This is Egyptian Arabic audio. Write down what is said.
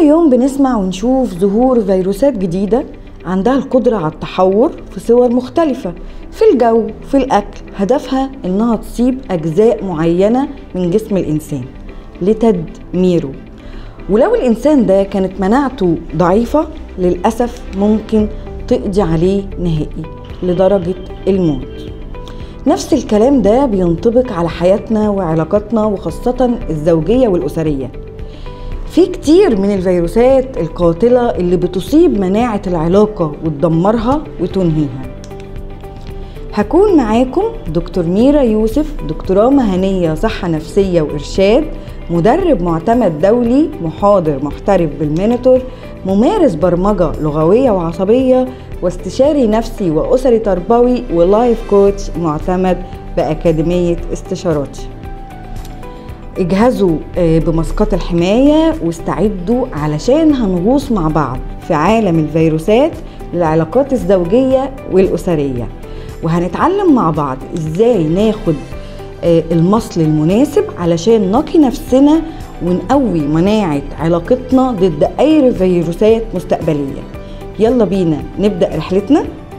كل يوم بنسمع ونشوف ظهور فيروسات جديدة عندها القدرة على التحور في صور مختلفة في الجو في الأكل هدفها إنها تصيب أجزاء معينة من جسم الإنسان لتدميره ولو الإنسان ده كانت مناعته ضعيفة للأسف ممكن تقضي عليه نهائي لدرجة الموت نفس الكلام ده بينطبق على حياتنا وعلاقاتنا وخاصة الزوجية والأسرية في كتير من الفيروسات القاتلة اللي بتصيب مناعة العلاقة وتدمرها وتنهيها هكون معاكم دكتور ميرا يوسف دكتوراه مهنية صحة نفسية وإرشاد مدرب معتمد دولي محاضر محترف بالمينيتور ممارس برمجة لغوية وعصبية واستشاري نفسي وأسري تربوي ولايف كوتش معتمد بأكاديمية استشاراتي اجهزوا بماسكات الحماية واستعدوا علشان هنغوص مع بعض في عالم الفيروسات للعلاقات الزوجية والأسرية وهنتعلم مع بعض ازاي ناخد المصل المناسب علشان نقي نفسنا ونقوي مناعة علاقتنا ضد أي فيروسات مستقبلية يلا بينا نبدأ رحلتنا